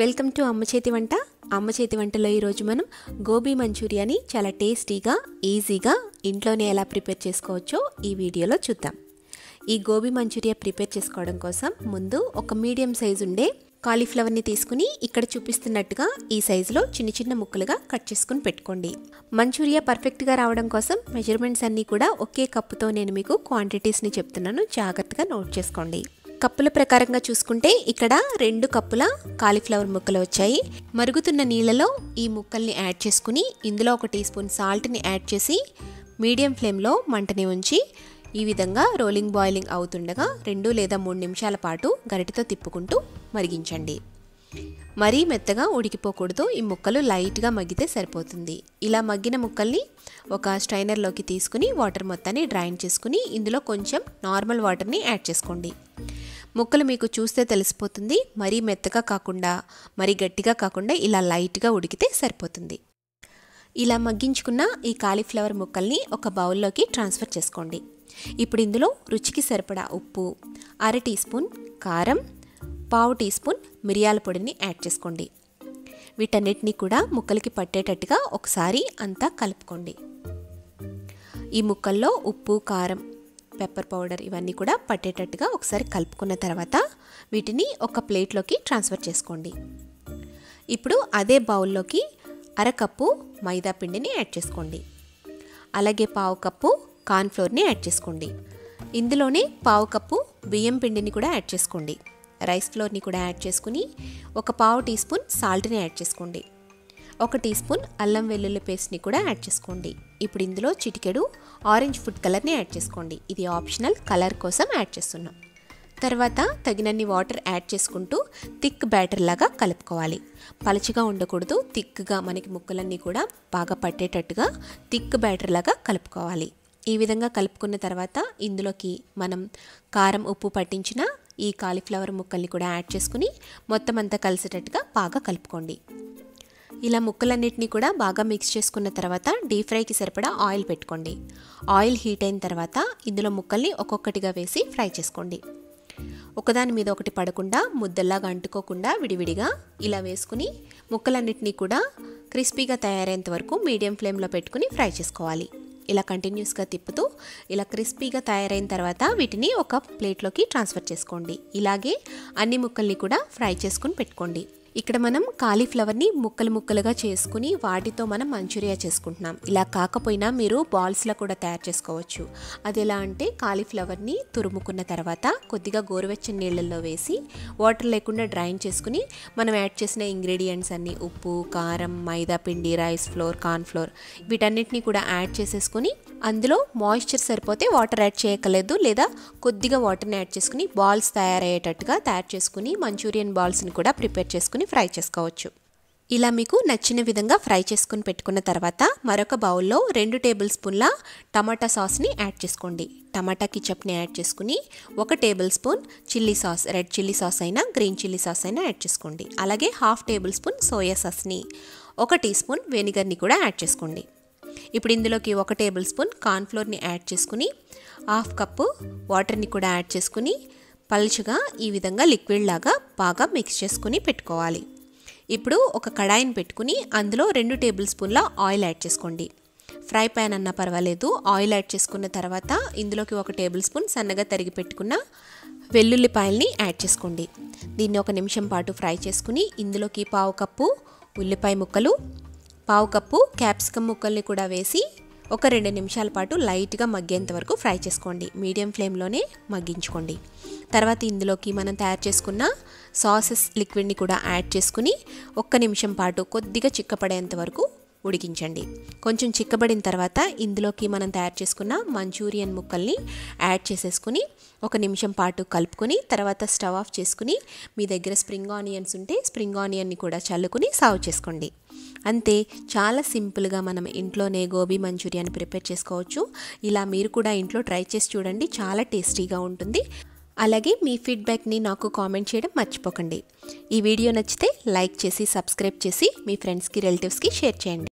welcome to అమ్మ చేతి వంట అమ్మ చేతి వంటలో ఈరోజు మనం గోబీ మంచూరియాని చాలా టేస్టీగా ఈజీగా ఇంట్లోనే ఎలా ప్రిపేర్ చేసుకోవచ్చో ఈ వీడియోలో చూద్దాం ఈ గోబీ మంచూరియా ప్రిపేర్ చేసుకోవడం కోసం ముందు ఒక మీడియం సైజు ఉండే కాలీఫ్లవర్ని తీసుకుని ఇక్కడ చూపిస్తున్నట్టుగా ఈ సైజులో చిన్న చిన్న ముక్కలుగా కట్ చేసుకుని పెట్టుకోండి మంచూరియా పర్ఫెక్ట్గా రావడం కోసం మెజర్మెంట్స్ అన్నీ కూడా ఒకే కప్పుతో నేను మీకు క్వాంటిటీస్ని చెప్తున్నాను జాగ్రత్తగా నోట్ చేసుకోండి కప్పుల ప్రకారంగా చూసుకుంటే ఇక్కడ రెండు కప్పుల కాలీఫ్లవర్ ముక్కలు వచ్చాయి మరుగుతున్న నీళ్ళలో ఈ ముక్కల్ని యాడ్ చేసుకుని ఇందులో ఒక టీ స్పూన్ సాల్ట్ని యాడ్ చేసి మీడియం ఫ్లేమ్లో మంటని ఉంచి ఈ విధంగా రోలింగ్ బాయిలింగ్ అవుతుండగా రెండు లేదా మూడు నిమిషాల పాటు గరిటతో తిప్పుకుంటూ మరిగించండి మరీ మెత్తగా ఉడికిపోకూడదు ఈ ముక్కలు లైట్గా మగ్గితే సరిపోతుంది ఇలా మగ్గిన ముక్కల్ని ఒక స్ట్రైనర్లోకి తీసుకుని వాటర్ మొత్తాన్ని డ్రైన్ చేసుకుని ఇందులో కొంచెం నార్మల్ వాటర్ని యాడ్ చేసుకోండి ముక్కలు మీకు చూస్తే తెలిసిపోతుంది మరీ మెత్తగా కాకుండా మరీ గట్టిగా కాకుండా ఇలా లైట్గా ఉడికితే సరిపోతుంది ఇలా మగ్గించుకున్న ఈ కాలీఫ్లవర్ ముక్కల్ని ఒక బౌల్లోకి ట్రాన్స్ఫర్ చేసుకోండి ఇప్పుడు ఇందులో రుచికి సరిపడా ఉప్పు అర టీ స్పూన్ కారం పావు టీ స్పూన్ మిరియాల పొడిని యాడ్ చేసుకోండి వీటన్నిటినీ కూడా ముక్కలకి పట్టేటట్టుగా ఒకసారి అంతా కలుపుకోండి ఈ ముక్కల్లో ఉప్పు కారం పెప్పర్ పౌడర్ ఇవన్నీ కూడా పట్టేటట్టుగా ఒకసారి కలుపుకున్న తర్వాత వీటిని ఒక ప్లేట్లోకి ట్రాన్స్ఫర్ చేసుకోండి ఇప్పుడు అదే బౌల్లోకి అరకప్పు మైదా పిండిని యాడ్ చేసుకోండి అలాగే పావు కప్పు కార్న్ఫ్లోర్ని యాడ్ చేసుకోండి ఇందులోనే పావు కప్పు బియ్యం పిండిని కూడా యాడ్ చేసుకోండి రైస్ ఫ్లోర్ని కూడా యాడ్ చేసుకుని ఒక పావు టీ స్పూన్ సాల్ట్ని యాడ్ చేసుకోండి ఒక టీ స్పూన్ అల్లం వెల్లుల్లి పేస్ట్ని కూడా యాడ్ చేసుకోండి ఇప్పుడు ఇందులో చిటికెడు ఆరెంజ్ ఫుడ్ కలర్ని యాడ్ చేసుకోండి ఇది ఆప్షనల్ కలర్ కోసం యాడ్ చేస్తున్నాం తర్వాత తగినన్ని వాటర్ యాడ్ చేసుకుంటూ థిక్ బ్యాటర్ లాగా కలుపుకోవాలి పలచగా ఉండకూడదు థిక్గా మనకి ముక్కలన్నీ కూడా బాగా పట్టేటట్టుగా థిక్ బ్యాటర్ లాగా కలుపుకోవాలి ఈ విధంగా కలుపుకున్న తర్వాత ఇందులోకి మనం కారం ఉప్పు పట్టించిన ఈ కాలీఫ్లవర్ ముక్కల్ని కూడా యాడ్ చేసుకుని మొత్తం అంతా కలిసేటట్టుగా బాగా కలుపుకోండి ఇలా ముక్కలన్నిటిని కూడా బాగా మిక్స్ చేసుకున్న తర్వాత డీప్ ఫ్రైకి సరిపడా ఆయిల్ పెట్టుకోండి ఆయిల్ హీట్ అయిన తర్వాత ఇందులో ముక్కల్ని ఒక్కొక్కటిగా వేసి ఫ్రై చేసుకోండి ఒకదాని మీద ఒకటి పడకుండా ముద్దల్లాగా అంటుకోకుండా విడివిడిగా ఇలా వేసుకుని ముక్కలన్నిటినీ కూడా క్రిస్పీగా తయారయ్యేంత వరకు మీడియం ఫ్లేమ్లో పెట్టుకుని ఫ్రై చేసుకోవాలి ఇలా కంటిన్యూస్గా తిప్పుతూ ఇలా క్రిస్పీగా తయారైన తర్వాత వీటిని ఒక ప్లేట్లోకి ట్రాన్స్ఫర్ చేసుకోండి ఇలాగే అన్ని ముక్కల్ని కూడా ఫ్రై చేసుకుని పెట్టుకోండి ఇక్కడ మనం కాలీఫ్లవర్ని ముక్కలు ముక్కలుగా చేసుకుని వాటితో మనం మంచూరియా చేసుకుంటున్నాం ఇలా కాకపోయినా మీరు బాల్స్లో కూడా తయారు చేసుకోవచ్చు అది ఎలా అంటే కాలీఫ్లవర్ని తురుముకున్న తర్వాత కొద్దిగా గోరువెచ్చని నీళ్ళల్లో వేసి వాటర్ లేకుండా డ్రైన్ చేసుకుని మనం యాడ్ చేసిన ఇంగ్రీడియంట్స్ అన్నీ ఉప్పు కారం మైదా పిండి రైస్ ఫ్లోర్ కార్న్ ఫ్లోర్ వీటన్నిటిని కూడా యాడ్ చేసేసుకుని అందులో మాయిశ్చర్ సరిపోతే వాటర్ యాడ్ చేయక్కర్లేదు లేదా కొద్దిగా వాటర్ని యాడ్ చేసుకుని బాల్స్ తయారయ్యేటట్టుగా తయారు చేసుకుని మంచూరియన్ బాల్స్ని కూడా ప్రిపేర్ చేసుకుని ఫ్రై చేసుకోవచ్చు ఇలా మీకు నచ్చిన విధంగా ఫ్రై చేసుకుని పెట్టుకున్న తర్వాత మరొక బౌల్లో రెండు టేబుల్ స్పూన్ల టమాటా సాస్ని యాడ్ చేసుకోండి టమాటా కిచప్ని యాడ్ చేసుకుని ఒక tablespoon chilli sauce red chilli sauce అయినా గ్రీన్ చిల్లీ సాస్ అయినా యాడ్ చేసుకోండి అలాగే హాఫ్ టేబుల్ స్పూన్ సోయా సాస్ని ఒక టీ స్పూన్ వెనిగర్ని కూడా యాడ్ చేసుకోండి ఇప్పుడు ఇందులోకి ఒక టేబుల్ స్పూన్ కార్న్ఫ్లోర్ని యాడ్ చేసుకుని హాఫ్ కప్పు వాటర్ని కూడా యాడ్ చేసుకుని పలుచగా ఈ విధంగా లిక్విడ్ లాగా బాగా మిక్స్ చేసుకుని పెట్టుకోవాలి ఇప్పుడు ఒక కడాయిని పెట్టుకుని అందులో రెండు టేబుల్ స్పూన్ల ఆయిల్ యాడ్ చేసుకోండి ఫ్రై ప్యాన్ అన్నా పర్వాలేదు ఆయిల్ యాడ్ చేసుకున్న తర్వాత ఇందులోకి ఒక టేబుల్ స్పూన్ సన్నగా తరిగి పెట్టుకున్న వెల్లుల్లిపాయల్ని యాడ్ చేసుకోండి దీన్ని ఒక నిమిషం పాటు ఫ్రై చేసుకుని ఇందులోకి పావు కప్పు ఉల్లిపాయ ముక్కలు పావు కప్పు క్యాప్సికమ్ ముక్కల్ని కూడా వేసి ఒక రెండు నిమిషాల పాటు లైట్గా మగ్గేంత వరకు ఫ్రై చేసుకోండి మీడియం ఫ్లేమ్లోనే మగ్గించుకోండి తర్వాత ఇందులోకి మనం తయారు చేసుకున్న సాసెస్ లిక్విడ్ని కూడా యాడ్ చేసుకుని ఒక్క నిమిషం పాటు కొద్దిగా చిక్కపడేంత వరకు ఉడికించండి కొంచెం చిక్కబడిన తర్వాత ఇందులోకి మనం తయారు చేసుకున్న మంచూరియన్ ముక్కల్ని యాడ్ చేసేసుకుని ఒక నిమిషం పాటు కలుపుకొని తర్వాత స్టవ్ ఆఫ్ చేసుకుని మీ దగ్గర స్ప్రింగ్ ఆనియన్స్ ఉంటే స్ప్రింగ్ ఆనియన్ని కూడా చల్లుకుని సర్వ్ చేసుకోండి అంతే చాలా సింపుల్గా మనం ఇంట్లోనే గోబీ మంచూరియాని ప్రిపేర్ చేసుకోవచ్చు ఇలా మీరు కూడా ఇంట్లో ట్రై చేసి చూడండి చాలా టేస్టీగా ఉంటుంది అలాగే మీ ఫీడ్బ్యాక్ని నాకు కామెంట్ చేయడం మర్చిపోకండి ఈ వీడియో నచ్చితే లైక్ చేసి సబ్స్క్రైబ్ చేసి మీ ఫ్రెండ్స్కి రిలేటివ్స్కి షేర్ చేయండి